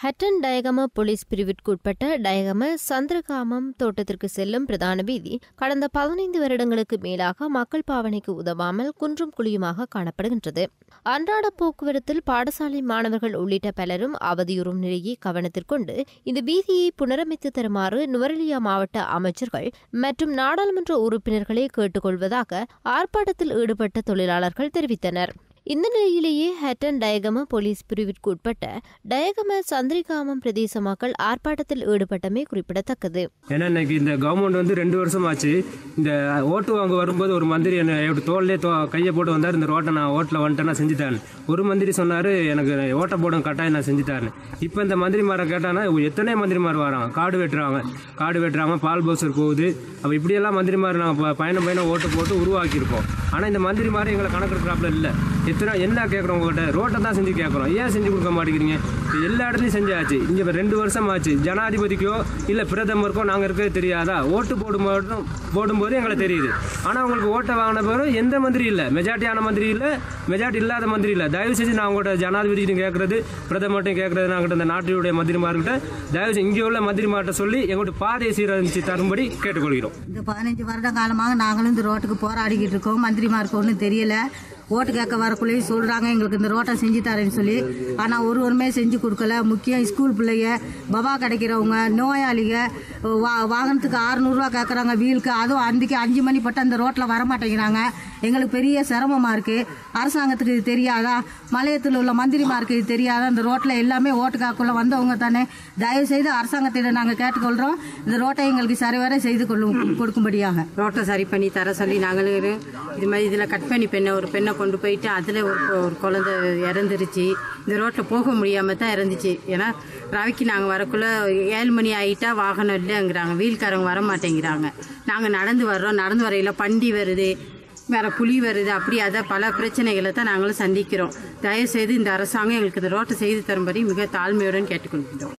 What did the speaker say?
Hatton Dayagama police பிரிவிற்குட்பட்ட டயகம சந்திரகாமம் தோட்டத்திற்கு செல்லும் பிரதான வீதி கடந்த பதினைந்து வருடங்களுக்கு மேலாக மக்கள் பாவனைக்கு உதவாமல் குன்றும் குழியுமாக காணப்படுகின்றது அன்றாட போக்குவரத்தில் பாடசாலை மாணவர்கள் உள்ளிட்ட பலரும் அவதியுறும் நிலையை கவனத்திற்கொண்டு இந்த வீதியை புனரமைத்து தருமாறு நுவரெலியா மாவட்ட அமைச்சர்கள் மற்றும் நாடாளுமன்ற உறுப்பினர்களை கேட்டுக்கொள்வதாக ஆர்ப்பாட்டத்தில் ஈடுபட்ட தொழிலாளர்கள் தெரிவித்தனர் இந்த நிலையிலேயே ஹட்டன் டயகம போலீஸ் பிரிவிற்கு உட்பட்ட டயகம சந்திரிகாமம் பிரதேச மக்கள் ஆர்ப்பாட்டத்தில் ஈடுபட்டமை குறிப்பிடத்தக்கது ஏன்னா இன்னைக்கு இந்த கவர்மெண்ட் வந்து ரெண்டு வருஷம் ஆச்சு இந்த ஓட்டு வாங்க வரும்போது ஒரு மந்திரி என்ன எப்படி தோல்லே தோ கையை போட்டு வந்தார் இந்த ரோட்டை நான் ஓட்டில் வந்துட்டேன் நான் செஞ்சு தரேன் ஒரு மந்திரி சொன்னார் எனக்கு ஓட்டை போடும் கட்டாயம் நான் செஞ்சு தரேன் இப்போ இந்த மந்திரிமாரை கேட்டானா எத்தனை மந்திரிமார் வராங்க காடு வெட்டுறாங்க காடு வெட்டுறாங்க பால் பவுசர் போகுது அப்போ இப்படியெல்லாம் மந்திரிமார் நாங்கள் பயணம் பயணம் ஓட்டு போட்டு உருவாக்கியிருக்கோம் ஆனால் இந்த மந்திரிமார் எங்களை கணக்கெடுக்கிறாப்புல இல்லை எத்தனை என்ன கேட்குறோம் உங்கள்கிட்ட ரோட்டை தான் செஞ்சு கேட்குறோம் ஏன் செஞ்சு கொடுக்க மாட்டேங்கிறீங்க இது எல்லா இடத்துலையும் செஞ்சாச்சு இங்கே இப்ப ரெண்டு வருஷம் ஆச்சு ஜனாதிபதிக்கோ இல்லை பிரதமருக்கோ நாங்கள் இருக்கிறது தெரியாதா ஓட்டு போடும்போது போடும்போது எங்களுக்கு தெரியுது ஆனால் உங்களுக்கு ஓட்டை வாங்கின பிறகு எந்த மந்திரி இல்லை மெஜாரிட்டியான மந்திரி இல்லை மெஜாரிட்டி இல்லாத மந்திரி இல்லை தயவு செஞ்சு நான் உங்கள்கிட்ட ஜனாதிபதிகிட்ட கேட்குறது பிரதமர்கிட்டையும் கேட்குறது நாங்கள் இந்த நாட்டினுடைய மந்திரிமார்கிட்ட தயவு செஞ்சு இங்கே உள்ள மந்திரிமார்கிட்ட சொல்லி எங்கள்கிட்ட பாதையை சீரமைச்சு தரும்படி கேட்டுக்கொள்கிறோம் இந்த பதினஞ்சு வருட காலமாக நாங்களும் இந்த ரோட்டுக்கு போராடிக்கிட்டு இருக்கோம் மந்திரிமாருக்கு ஒன்றும் தெரியல ஓட்டு கேட்க வரக்குள்ளேயும் சொல்கிறாங்க எங்களுக்கு இந்த ரோட்டை செஞ்சு தரேன்னு சொல்லி ஆனால் ஒருவருமே செஞ்சு கொடுக்கல முக்கியம் ஸ்கூல் பிள்ளைங்க பபா கிடைக்கிறவங்க நோயாளிங்க வா வாகனத்துக்கு அறுநூறுவா கேட்குறாங்க வீலுக்கு அதுவும் அன்றைக்கி அஞ்சு மணி பட்டு அந்த ரோட்டில் வரமாட்டேங்கிறாங்க எங்களுக்கு பெரிய சிரமமாக இருக்குது அரசாங்கத்துக்கு இது தெரியாதா மலையத்தில் உள்ள மந்திரிமாருக்கு இது தெரியாதா இந்த ரோட்டில் எல்லாமே ஓட்டு காக்குள்ள வந்தவங்க தானே தயவு செய்து அரசாங்கத்திடம் நாங்கள் கேட்டுக்கொள்கிறோம் இந்த ரோட்டை எங்களுக்கு சரிவர செய்து கொள்ளும் கொடுக்கும்படியாக ரோட்டை சரி பண்ணி தர சொல்லி நாங்களும் இது மாதிரி இதில் கட் பண்ணி பெண்ணை ஒரு பெண்ணை கொண்டு போயிட்டு அதில் ஒரு ஒரு குழந்தை இறந்துருச்சு இந்த ரோட்டில் போக முடியாமல் தான் இறந்துச்சு ஏன்னா ரவிக்கு நாங்கள் வரக்குள்ள ஏழு மணி ஆகிட்டா வாகனம் இல்லைங்கிறாங்க வீல்காரங்க வர மாட்டேங்கிறாங்க நாங்கள் நடந்து வர்றோம் நடந்து வரையில் பண்டி வருது வேற புலி வருது அப்படி அதை பல பிரச்சனைகளை தான் நாங்களும் சந்திக்கிறோம் தயவுசெய்து இந்த அரசாங்கம் எங்களுக்கு இந்த ரோட்டை செய்து தரும்படி மிக தாழ்மையுடன் கேட்டுக்கொள்கிறோம்